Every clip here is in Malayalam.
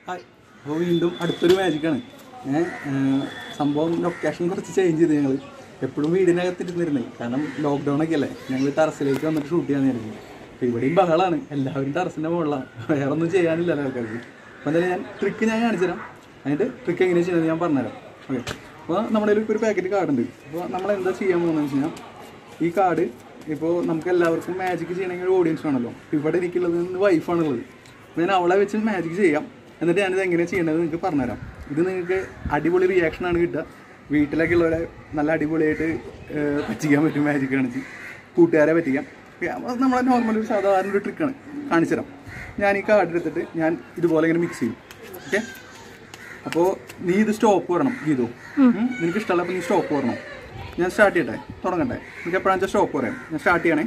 ഹായ് അപ്പോൾ വീണ്ടും അടുത്തൊരു മാജിക്കാണ് ഏഹ് സംഭവം ലൊക്കേഷൻ കുറച്ച് ചേഞ്ച് ചെയ്ത് ഞങ്ങൾ എപ്പോഴും വീടിനകത്ത് ഇരുന്നിരുന്നേ കാരണം ലോക്ക്ഡൗൺ ഒക്കെ അല്ലേ ഞങ്ങൾ ടെറസിലേക്ക് വന്നിട്ട് ഷൂട്ട് ചെയ്യാൻ നേരിടുന്നു അപ്പോൾ ഇവിടെയും ബഹളാണ് എല്ലാവരും ടെറസിൻ്റെ മുകളിലാണ് വേറെ ഒന്നും ചെയ്യാനില്ല ആൾക്കാർക്ക് അപ്പോൾ എന്തായാലും ഞാൻ ട്രിക്ക് ഞാൻ കാണിച്ചു തരാം അതിൻ്റെ ട്രിക്ക് എങ്ങനെ ചെയ്യുന്നത് ഞാൻ പറഞ്ഞുതരാം ഓക്കെ അപ്പോൾ നമ്മുടെ കയ്യിൽ ഇപ്പോൾ ഒരു പാക്കറ്റ് കാർഡ് ഉണ്ട് അപ്പോൾ നമ്മൾ എന്താ ചെയ്യാൻ പോകുന്നത് വെച്ച് കഴിഞ്ഞാൽ ഈ കാർഡ് ഇപ്പോൾ നമുക്ക് എല്ലാവർക്കും മാജിക് ചെയ്യണമെങ്കിൽ ഒരു ഓഡിയൻസ് വേണമല്ലോ ഇവിടെ എനിക്കുള്ളത് വൈഫാണുള്ളത് അപ്പോൾ ഞാൻ അവളെ വെച്ച് മാജിക് ചെയ്യാം എന്നിട്ട് ഞാനിത് എങ്ങനെ ചെയ്യേണ്ടത് നിങ്ങൾക്ക് പറഞ്ഞുതരാം ഇത് നിങ്ങൾക്ക് അടിപൊളി റിയാക്ഷനാണ് കിട്ടുക വീട്ടിലൊക്കെ ഉള്ളവരെ നല്ല അടിപൊളിയായിട്ട് ഏഹ്, പറ്റിക്കാൻ പറ്റും മാജിക് കാണിച്ച് കൂട്ടുകാരെ പറ്റിക്കാം അത് നമ്മളെ നോർമൽ ഒരു സാധാരണ ഒരു ട്രിക്കാണ് കാണിച്ചു തരാം ഞാൻ ഈ കാർഡ് എടുത്തിട്ട് ഞാൻ ഇതുപോലെ ഇങ്ങനെ മിക്സ് ചെയ്യും ഓക്കെ അപ്പോൾ നീ ഇത് സ്റ്റോപ്പ് വരണം ഗീതു ഉം. നിനക്ക് ഇഷ്ടമല്ല നീ സ്റ്റോപ്പ് വരണം ഞാൻ സ്റ്റാർട്ട് ചെയ്യട്ടെ തുടങ്ങട്ടെ നിനക്ക് എപ്പോഴാണെന്ന് വെച്ചാൽ സ്റ്റോപ്പ് പറയാം ഞാൻ സ്റ്റാർട്ട് ചെയ്യണേ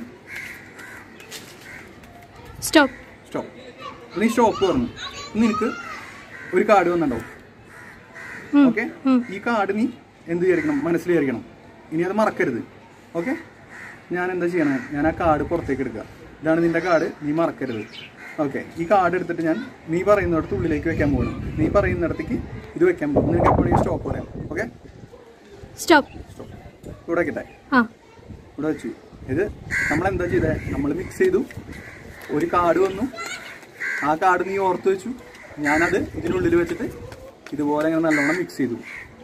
സ്റ്റോപ്പ് സ്റ്റോപ്പ് നീ സ്റ്റോപ്പ് പറഞ്ഞു നിനക്ക് ഒരു കാർഡ് വന്നിട്ടുണ്ടാവും ഓക്കെ ഈ കാർഡ് നീ എന്ത് വിചാരിക്കണം മനസ്സിൽ വിചാരിക്കണം ഇനി അത് മറക്കരുത് ഓക്കെ ഞാൻ എന്താ ചെയ്യണേ ഞാൻ ആ കാർഡ് പുറത്തേക്ക് എടുക്കുക ഇതാണ് നിന്റെ കാർഡ് നീ മറക്കരുത് ഓക്കെ ഈ കാർഡ് എടുത്തിട്ട് ഞാൻ നീ പറയുന്നിടത്ത് ഉള്ളിലേക്ക് വെക്കാൻ പോകണം നീ പറയുന്നിടത്തേക്ക് ഇത് വെക്കാൻ പോകും നിനക്ക് എപ്പോഴും സ്റ്റോപ്പ് പറയാം ഓക്കെ സ്റ്റോപ്പ് സ്റ്റോപ്പ് ഇവിടെ വെക്കട്ടെ ആ ഇവിടെ വെച്ചു ഇത് നമ്മൾ എന്താ ചെയ്തേ നമ്മൾ മിക്സ് ചെയ്തു ഒരു കാർഡ് വന്നു ആ കാർഡ് നീ ഓർത്ത് വെച്ചു ഞാനത് ഇതിനുള്ളിൽ വെച്ചിട്ട് ഇതുപോലെ ഇങ്ങനെ നല്ലോണം മിക്സ് ചെയ്തു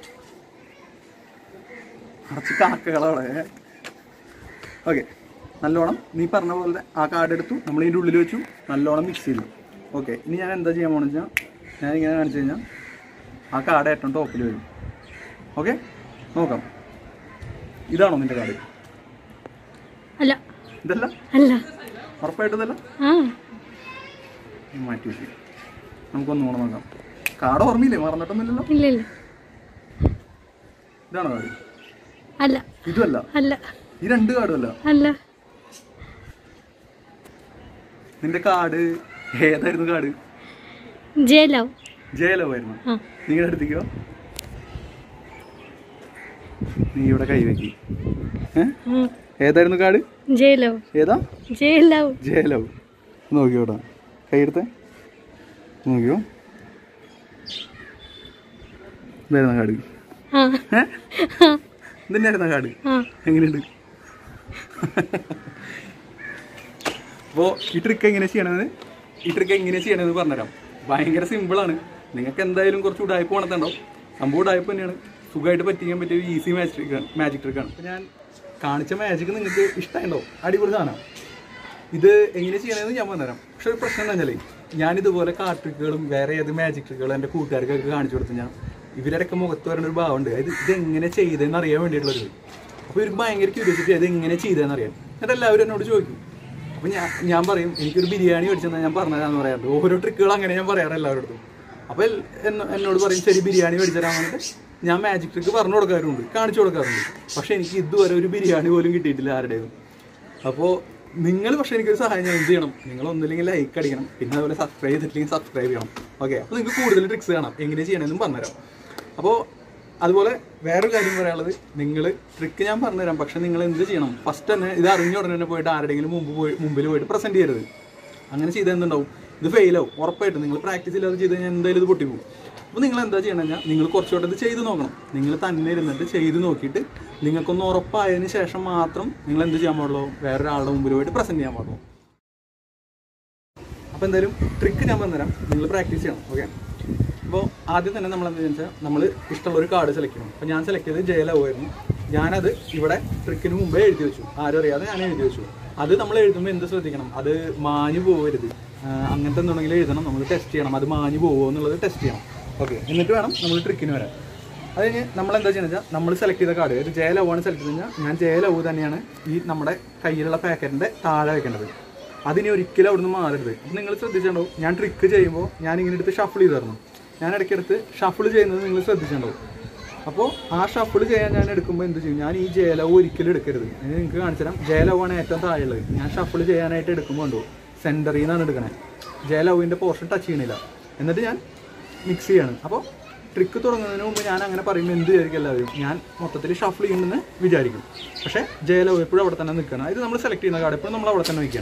കുറച്ച് കാക്കകളവിടെ ഓക്കെ നല്ലോണം നീ പറഞ്ഞ പോലെ ആ കാർഡ് എടുത്തു നമ്മൾ ഇതിൻ്റെ ഉള്ളിൽ വെച്ചു നല്ലോണം മിക്സ് ചെയ്തു ഓക്കെ ഇനി ഞാൻ എന്താ ചെയ്യാൻ പോണെന്ന് വെച്ചാൽ ഞാൻ ഇങ്ങനെ കാണിച്ചു കഴിഞ്ഞാൽ ആ കാർഡ് ഏറ്റവും ടോപ്പിൽ വരും ഓക്കെ നോക്കാം ഇതാണോ നിൻ്റെ കാർഡ് അല്ല ഇതല്ല അല്ല ഉറപ്പായിട്ടും ഇതല്ല ആ മാറ്റി വെച്ചു നമുക്കൊന്നും കൂടെ നോക്കാം കാർഡ് ഓർമ്മയില്ലേ മറന്നിട്ടൊന്നുമില്ലല്ലോ ഇല്ല ഇല്ല ഇതാണോ കാർഡ് അല്ല ഇതുമല്ല അല്ല ഈ രണ്ട് കാർഡും അല്ല അല്ല നിന്റെ കാർഡ് ഏതായിരുന്നു കാർഡ് ജയലവ് ജയലവ് ആയിരുന്നു ആ നിങ്ങളുടെ അടുത്തേക്കോ നീ ഇവിടെ കൈവക്കി ഏ ഉം. ഏതായിരുന്നു കാർഡ് ജയലവ് ഏതാ ജയലവ് ജയലവ് നോക്കിയോടാ കൈയെടുത്തേ നോക്കിയോ ഇതായിരുന്ന കാർഡ് ആ ഏ ഇതന്നെയായിരുന്ന കാർഡ് ആ എങ്ങനെയുണ്ട് അപ്പോൾ ഈ ട്രിക്ക് എങ്ങനെ ചെയ്യണമെന്ന് ഈ ട്രിക്ക് എങ്ങനെ ചെയ്യണമെന്ന് പറഞ്ഞുതരാം ഭയങ്കര സിമ്പിളാണ് നിങ്ങൾക്ക് എന്തായാലും കുറച്ച് ഉടായ്പ പണത്തുണ്ടാവും സംഭവം ഉടായ്പ തന്നെയാണ് സുഖമായിട്ട് പറ്റിക്കാൻ പറ്റിയ ഒരു ഈസി മാജിക് ട്രിക്കാണ് മാജിക് ട്രിക്കാണ് അപ്പോൾ ഞാൻ കാണിച്ച മാജിക് നിങ്ങൾക്ക് ഇഷ്ടമുണ്ടോ അടിപൊളി സാധനം ഇത് എങ്ങനെ ചെയ്യണമെന്ന് ഞാൻ പറഞ്ഞുതരാം പക്ഷെ ഒരു പ്രശ്നം എന്താ വെച്ചാലേ ഞാൻ ഇതുപോലെ കാർഡ് ട്രിക്കുകളും വേറെ ഏത് മാജിക് ട്രിക്കുകളും എൻ്റെ കൂട്ടുകാർക്കൊക്കെ കാണിച്ചു കൊടുത്തു ഞാൻ ഇവരുടെയൊക്കെ മുഖത്ത് വരുന്ന ഒരു ഭാവമുണ്ട് അതായത് ഇത് എങ്ങനെ ചെയ്തതെന്ന് അറിയാൻ വേണ്ടിയിട്ടുള്ളൊരു അപ്പോൾ ഇവർക്ക് ഭയങ്കര ക്യൂരിയോസിറ്റി അത് എങ്ങനെ ചെയ്തതെന്ന് അറിയാൻ എന്നിട്ട് എല്ലാവരും എന്നോട് ചോദിക്കും അപ്പോൾ ഞാൻ ഞാൻ പറയും എനിക്കൊരു ബിരിയാണി മേടിച്ചെന്നാൽ ഞാൻ പറഞ്ഞതാന്ന് പറയാറുണ്ട് ഓരോ ട്രിക്കുകൾ അങ്ങനെ ഞാൻ പറയാറ് എല്ലാവരുടെ അപ്പോൾ എൽ- എന്ന- എന്നോട് പറയും ശരി ബിരിയാണി മേടിച്ചതരാൻ പറഞ്ഞിട്ട് ഞാൻ മാജിക് ട്രിക്ക് പറഞ്ഞു കൊടുക്കാറുണ്ട് കാണിച്ചു കൊടുക്കാറുണ്ട് പക്ഷേ എനിക്ക് ഇതുവരെ ഒരു ബിരിയാണി പോലും കിട്ടിയിട്ടില്ല ആരുടേതും അപ്പോൾ നിങ്ങൾ പക്ഷേ എനിക്കൊരു സഹായം ഞാൻ എന്ത് ചെയ്യണം നിങ്ങൾ ഒന്നില്ലെങ്കിൽ ലൈക്ക് അടിക്കണം പിന്നെ അതുപോലെ സബ്സ്ക്രൈബ് ചെയ്തിട്ടില്ലെങ്കിൽ സബ്സ്ക്രൈബ് ചെയ്യണം ഓക്കെ അപ്പോൾ നിങ്ങൾക്ക് കൂടുതൽ ട്രിക്സ് കാണാം എങ്ങനെ ചെയ്യണമെന്നും പറഞ്ഞുതരാം അപ്പോൾ അതുപോലെ വേറൊരു കാര്യം പറയാനുള്ളത് നിങ്ങൾ ട്രിക്ക് ഞാൻ പറഞ്ഞുതരാം പക്ഷെ നിങ്ങൾ എന്ത് ചെയ്യണം ഫസ്റ്റ് തന്നെ ഇത് അറിഞ്ഞ ഉടനെ തന്നെ പോയിട്ട് ആരുടെയെങ്കിലും മുമ്പ് പോയി മുമ്പിൽ പോയിട്ട് പ്രസൻറ്റ് ചെയ്യരുത് അങ്ങനെ ചെയ്താൽ എന്തുണ്ടാവും ഇത് ഫെയിലാവും ഉറപ്പായിട്ടും നിങ്ങൾ പ്രാക്ടീസ് ഇല്ലാതെ ചെയ്ത് കഴിഞ്ഞാൽ എന്തായാലും ഇത് പൊട്ടിപ്പോകും അപ്പോൾ നിങ്ങൾ എന്താ ചെയ്യണം കഴിഞ്ഞാൽ നിങ്ങൾ കുറച്ചുകൂടെ ഇത് ചെയ്ത് നോക്കണം നിങ്ങൾ തന്നെ ഇരുന്നിട്ട് ചെയ്ത് നോക്കിയിട്ട് നിങ്ങൾക്കൊന്ന് ഉറപ്പായതിന് ശേഷം മാത്രം നിങ്ങൾ എന്ത് ചെയ്യാൻ പാടുള്ളൂ വേറൊരാളുടെ മുമ്പിൽ പോയിട്ട് പ്രസൻറ്റ് ചെയ്യാൻ പാടുള്ളൂ അപ്പോൾ എന്തായാലും ട്രിക്ക് ഞാൻ പറഞ്ഞുതരാം നിങ്ങൾ പ്രാക്ടീസ് ചെയ്യണം ഓക്കെ അപ്പോൾ ആദ്യം തന്നെ നമ്മൾ എന്താ വെച്ചാൽ നമ്മൾ ഇഷ്ടമുള്ള ഒരു കാർഡ് സെലക്ട് ചെയ്യണം അപ്പോൾ ഞാൻ സെലക്ട് ചെയ്തത് ജയലവായിരുന്നു ഞാനത് ഇവിടെ ട്രിക്കിന് മുമ്പേ എഴുതി വെച്ചു ആരും അറിയാതെ ഞാൻ എഴുതി വെച്ചു അത് നമ്മൾ എഴുതുമ്പോൾ എന്ത് ശ്രദ്ധിക്കണം അത് മാഞ്ഞു പോകരുത് ആ, അങ്ങനത്തെ എന്തുണ്ടെങ്കിലും എഴുതണം നമ്മൾ ടെസ്റ്റ് ചെയ്യണം അത് മാഞ്ഞു പോകുമോ എന്നുള്ളത് ടെസ്റ്റ് ചെയ്യണം ഓക്കെ എന്നിട്ട് വേണം നമ്മൾ ട്രിക്കിന് വരാൻ അത് കഴിഞ്ഞ് നമ്മൾ എന്താ ചെയ്യുന്നത് വെച്ചാൽ നമ്മൾ സെലക്ട് ചെയ്ത കാർഡ് ഒരു ജയ ലവാണ് സെലക്ട് ചെയ്ത് കഴിഞ്ഞാൽ ഞാൻ ജയ ലവ് തന്നെയാണ് ഈ നമ്മുടെ കയ്യിലുള്ള പാക്കറ്റിൻ്റെ താഴെ വെക്കേണ്ടത് അതിനി ഒരിക്കലും അവിടുന്ന് മാറരുത് അപ്പം നിങ്ങൾ ശ്രദ്ധിച്ചിട്ടുണ്ടാവും ഞാൻ ട്രിക്ക് ചെയ്യുമ്പോൾ ഞാൻ ഇങ്ങനെ എടുത്ത് ഷഫിൾ ചെയ്ത് തരണം ഞാൻ ഇടയ്ക്കെടുത്ത് ഷഫിൾ ചെയ്യുന്നത് നിങ്ങൾ ശ്രദ്ധിച്ചിട്ടുണ്ടാവും അപ്പോൾ ആ ഷഫിൾ ചെയ്യാൻ ഞാൻ എടുക്കുമ്പോൾ എന്ത് ചെയ്യും ഞാൻ ഈ ജയലവ് ഒരിക്കലും എടുക്കരുത് ഇത് നിങ്ങൾക്ക് കാണിച്ചു തരാം ജയലവാണ് ഏറ്റവും താഴെയുള്ളത് ഞാൻ ഷഫിൾ ചെയ്യാനായിട്ട് എടുക്കുമ്പോൾ ഉണ്ടോ സെൻറ്ററിൽ നിന്നാണ് എടുക്കണേ ജയലവിൻ്റെ പോർഷൻ ടച്ച് ചെയ്യണില്ല എന്നിട്ട് ഞാൻ മിക്സ് ചെയ്യാണ് അപ്പോൾ ട്രിക്ക് തുടങ്ങുന്നതിന് മുമ്പ് ഞാൻ അങ്ങനെ പറയുമ്പോൾ എന്ത് വിചാരിക്കും എല്ലാവരും ഞാൻ മൊത്തത്തിൽ ഷഫിൾ ചെയ്യുമെന്ന് വിചാരിക്കും പക്ഷേ ജയലവ് എപ്പോഴും അവിടെ തന്നെ നിൽക്കണം ഇത് നമ്മൾ സെലക്ട് ചെയ്യുന്ന കാർഡ് എപ്പോഴും നമ്മൾ അവിടെ തന്നെ നിൽക്കണം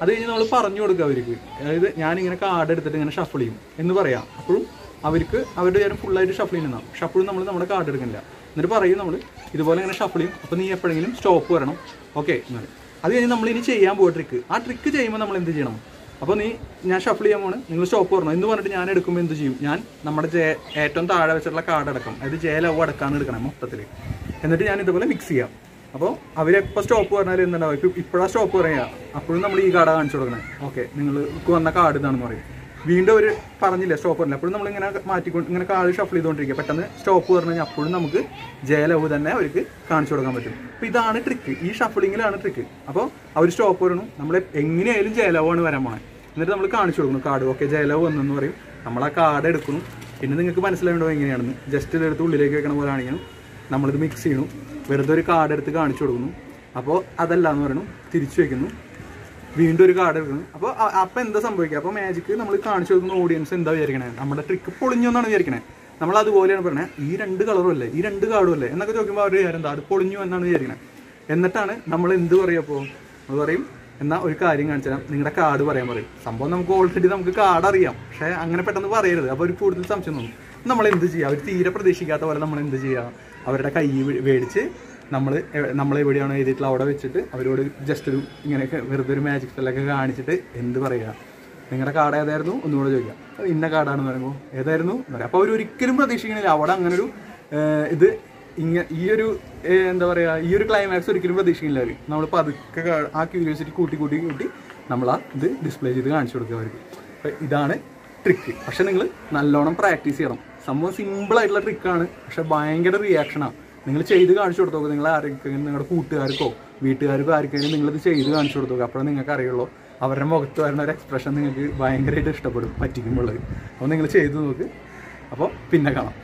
അത് കഴിഞ്ഞ് നമ്മൾ പറഞ്ഞു കൊടുക്കുക അവർക്ക് അതായത് ഞാനിങ്ങനെ കാർഡ് എടുത്തിട്ട് ഇങ്ങനെ ഷഫിൾ ചെയ്യും എന്ന് പറയാം അപ്പോഴും അവർക്ക് അവരുടെ നേരം ഫുള്ളായിട്ട് ഷഫിൾ ചെയ്യുന്നതാണ് പക്ഷെ അപ്പോഴും നമ്മൾ നമ്മുടെ കാർഡ് എടുക്കുന്നില്ല എന്നിട്ട് പറയും നമ്മൾ ഇതുപോലെ ഇങ്ങനെ ഷഫിൾ ചെയ്യും അപ്പോൾ നീ എപ്പോഴെങ്കിലും സ്റ്റോപ്പ് വരണം ഓക്കെ എന്നാൽ അത് കഴിഞ്ഞ് നമ്മൾ ഇനി ചെയ്യാൻ പോയ ട്രിക്ക് ആ ട്രിക്ക് ചെയ്യുമ്പോൾ നമ്മൾ എന്ത് ചെയ്യണം അപ്പോൾ നീ ഞാൻ ഷഫിൾ ചെയ്യാൻ പോണ് നിങ്ങൾ സ്റ്റോപ്പ് വരണം എന്ന് പറഞ്ഞിട്ട് ഞാൻ എടുക്കുമ്പോൾ എന്ത് ചെയ്യും ഞാൻ നമ്മുടെ ജെ ഏറ്റവും താഴെ വെച്ചിട്ടുള്ള കാർഡ് അടക്കം അതായത് ജെ ലവ് അടക്കാണ് എടുക്കണം മൊത്തത്തിൽ എന്നിട്ട് ഞാൻ ഇതുപോലെ മിക്സ് ചെയ്യാം അപ്പോൾ അവരെപ്പോൾ സ്റ്റോപ്പ് പറഞ്ഞാൽ എന്തുണ്ടാവും ഇപ്പം ഇപ്പോഴാണ് സ്റ്റോപ്പ് പറയുക അപ്പോഴും നമ്മൾ ഈ കാർഡ് കാണിച്ചു കൊടുക്കണേ ഓക്കെ നിങ്ങൾക്ക് വന്ന കാർഡ് ഇതാണെന്ന് പറയും വീണ്ടും അവർ പറഞ്ഞില്ല സ്റ്റോപ്പ് പറഞ്ഞില്ല അപ്പോഴും നമ്മൾ ഇങ്ങനെ മാറ്റിക്കൊണ്ട് ഇങ്ങനെ കാർഡ് ഷഫിൾ ചെയ്തുകൊണ്ടിരിക്കുക പെട്ടെന്ന് സ്റ്റോപ്പ് പറഞ്ഞു കഴിഞ്ഞാൽ അപ്പോഴും നമുക്ക് ജയലവ് തന്നെ അവർക്ക് കാണിച്ചു കൊടുക്കാൻ പറ്റും അപ്പോൾ ഇതാണ് ട്രിക്ക് ഈ ഷഫിളിങ്ങിലാണ് ട്രിക്ക് അപ്പോൾ അവർ സ്റ്റോപ്പ് വരണം നമ്മൾ എങ്ങനെയായാലും ജയലവാണ് വരാൻ പോണേ എന്നിട്ട് നമ്മൾ കാണിച്ചു കൊടുക്കുന്നു കാർഡ് ഓക്കെ ജയലവ് വന്നെന്ന് പറയും നമ്മൾ ആ കാർഡ് എടുക്കുന്നു പിന്നെ നിങ്ങൾക്ക് മനസ്സിലാവേണ്ടോ എങ്ങനെയാണെന്ന് ജസ്റ്റ് ഇതെടുത്ത് ഉള്ളിലേക്ക് വെക്കണ പോലെ ആണെങ്കിലും നമ്മളിത് മിക്സ് ചെയ്യണം വെറുതെ ഒരു കാർഡ് എടുത്ത് കാണിച്ചു കൊടുക്കുന്നു അപ്പോൾ അതല്ല എന്ന് പറയണം തിരിച്ചു വെക്കുന്നു വീണ്ടും ഒരു കാർഡ് എടുക്കുന്നു അപ്പോൾ അപ്പോൾ എന്താ സംഭവിക്കുക അപ്പോൾ മാജിക്ക് നമ്മൾ കാണിച്ചു കൊടുക്കുന്ന ഓഡിയൻസ് എന്താ വിചാരിക്കണേ നമ്മുടെ ട്രിക്ക് പൊളിഞ്ഞു എന്നാണ് വിചാരിക്കണേ നമ്മൾ അതുപോലെയാണ് പറയണേ ഈ രണ്ട് കളറും അല്ലേ ഈ രണ്ട് കാർഡും അല്ലേ എന്നൊക്കെ ചോദിക്കുമ്പോൾ അവർ വിചാരം എന്താ അത് പൊളിഞ്ഞു എന്നാണ് വിചാരിക്കണേ എന്നിട്ടാണ് നമ്മൾ എന്ത് പറയുക അപ്പോൾ നമ്മൾ പറയും എന്നാൽ ഒരു കാര്യം കാണിച്ചു തരാം നിങ്ങളുടെ കാർഡ് പറയാൻ പറയും സംഭവം നമുക്ക് ഓൾറെഡി നമുക്ക് കാർഡ് അറിയാം പക്ഷേ അങ്ങനെ പെട്ടെന്ന് പറയരുത് അപ്പോൾ ഒരു കൂടുതൽ സംശയം തോന്നും നമ്മൾ എന്ത് ചെയ്യുക അവർ തീരെ പ്രതീക്ഷിക്കാത്ത പോലെ നമ്മൾ എന്ത് ചെയ്യുക അവരുടെ കൈ മേടിച്ച് നമ്മൾ നമ്മൾ എവിടെയാണോ എഴുതിയിട്ടുള്ള അവിടെ വെച്ചിട്ട് അവരോട് ജസ്റ്റ് ഒരു ഇങ്ങനെയൊക്കെ വെറുതെ ഒരു മാജിക് സ്പെല്ലൊക്കെ കാണിച്ചിട്ട് എന്ത് പറയുക നിങ്ങളുടെ കാർഡ് ഏതായിരുന്നു ഒന്നുകൂടെ ചോദിക്കാം "അത് ഇന്ന കാർഡാണെന്ന് പറയുമ്പോൾ ഏതായിരുന്നു എന്ന് പറയാം അപ്പോൾ അവർ ഒരിക്കലും പ്രതീക്ഷിക്കണില്ല അവിടെ അങ്ങനെ ഒരു ഏഹ്, ഇത് ഇങ്ങ ഈ ഒരു ഏഹ്, എന്താ പറയുക ഈ ഒരു ക്ലൈമാക്സ് ഒരിക്കലും പ്രതീക്ഷിക്കില്ല അവർ നമ്മൾ പതുക്കെ കാ- ആ ക്യൂരിയോസിറ്റി കൂട്ടി കൂട്ടി കൂട്ടി നമ്മൾ ആ ഇത് ഡിസ്പ്ലേ ചെയ്ത് കാണിച്ചു കൊടുക്കുക അവർക്ക് അപ്പോൾ ഇതാണ് ട്രിക്ക് പക്ഷെ നിങ്ങൾ നല്ലോണം പ്രാക്ടീസ് ചെയ്യണം സംഭവം സിമ്പിൾ ആയിട്ടുള്ള ട്രിക്കാണ് പക്ഷെ ഭയങ്കര റിയാക്ഷനാണ് നിങ്ങൾ ചെയ്ത് കാണിച്ചു കൊടുത്തു നോക്കുക നിങ്ങൾ ആർക്കെങ്കിലും നിങ്ങളുടെ കൂട്ടുകാർക്കോ വീട്ടുകാർക്കോ ആർക്കെങ്കിലും നിങ്ങളിത് ചെയ്ത് കാണിച്ചു കൊടുത്തു നോക്കുക അപ്പോഴേ നിങ്ങൾക്ക് അറിയുള്ളൂ അവരുടെ മുഖത്ത് വരുന്ന ഒരു എക്സ്പ്രഷൻ നിങ്ങൾക്ക് ഭയങ്കരമായിട്ട് ഇഷ്ടപ്പെടും പറ്റിക്കുമ്പോൾ അപ്പോൾ നിങ്ങൾ ചെയ്തു നോക്ക് അപ്പോൾ പിന്നെ കാണാം